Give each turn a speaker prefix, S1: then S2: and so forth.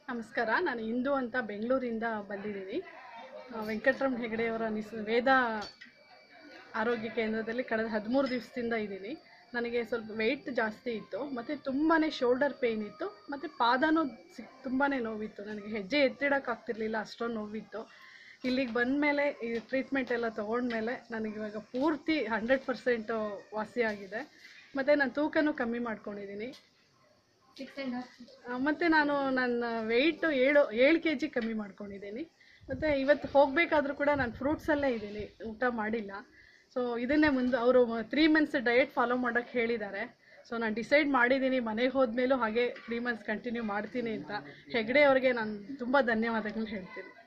S1: ನಮಸ್ಕಾರ ನಾನು ಇಂದು ಅಂತ ಬೆಂಗಳೂರಿಂದ ಬಂದಿದ್ದೀನಿ ಆ, ವೆಂಕಟರಮಣ ಹೆಗಡೆಯವರ ನಿಸ್ ವೇದ ಆರೋಗ್ಯ ಕೇಂದ್ರದಲ್ಲಿ ಕಳೆದ ಹದಿಮೂರು ದಿವಸದಿಂದ ಇದ್ದೀನಿ ನನಗೆ ಸ್ವಲ್ಪ ವೆಯ್ಟ್ ಜಾಸ್ತಿ ಇತ್ತು ಮತ್ತು ತುಂಬಾ ಶೋಲ್ಡರ್ ಪೇಯ್ನ್ ಇತ್ತು ಮತ್ತು ಪಾದನೂ ಸಿಕ್ ತುಂಬಾ ನೋವಿತ್ತು ನನಗೆ ಹೆಜ್ಜೆ ಎತ್ತಿಡೋಕ್ಕಾಗ್ತಿರ್ಲಿಲ್ಲ ಅಷ್ಟೊಂದು ನೋವಿತ್ತು ಇಲ್ಲಿಗೆ ಬಂದಮೇಲೆ ಈ ಟ್ರೀಟ್ಮೆಂಟ್ ಎಲ್ಲ ತೊಗೊಂಡ್ಮೇಲೆ ನನಗಿವಾಗ ಪೂರ್ತಿ ಹಂಡ್ರೆಡ್ ಪರ್ಸೆಂಟು ವಾಸಿಯಾಗಿದೆ ಮತ್ತು ನಾನು ತೂಕನೂ ಕಮ್ಮಿ ಮಾಡ್ಕೊಂಡಿದ್ದೀನಿ ಆ, ಮತ್ತೆ ನಾನು ನನ್ನ ವೆಯ್ಟು ಏಳು ಏಳು ಕೆ ಜಿ ಕಮ್ಮಿ ಮಾಡ್ಕೊಂಡಿದ್ದೀನಿ ಮತ್ತು ಇವತ್ತು ಹೋಗಬೇಕಾದ್ರೂ ಕೂಡ ನಾನು ಫ್ರೂಟ್ಸಲ್ಲೇ ಇದ್ದೀನಿ ಊಟ ಮಾಡಿಲ್ಲ ಸೊ ಇದನ್ನೇ ಮುಂದೆ ಅವರು ತ್ರೀ ಮಂತ್ಸ್ ಡಯಟ್ ಫಾಲೋ ಮಾಡೋಕ್ಕೆ ಹೇಳಿದ್ದಾರೆ ಸೊ ನಾನು ಡಿಸೈಡ್ ಮಾಡಿದ್ದೀನಿ ಮನೆಗೆ ಹೋದ್ಮೇಲೂ ಹಾಗೆ ತ್ರೀ ಮಂತ್ಸ್ ಕಂಟಿನ್ಯೂ ಮಾಡ್ತೀನಿ ಅಂತ ಹೆಗ್ಡೆ ಅವ್ರಿಗೆ ನಾನು ತುಂಬ ಧನ್ಯವಾದಗಳು ಹೇಳ್ತೀನಿ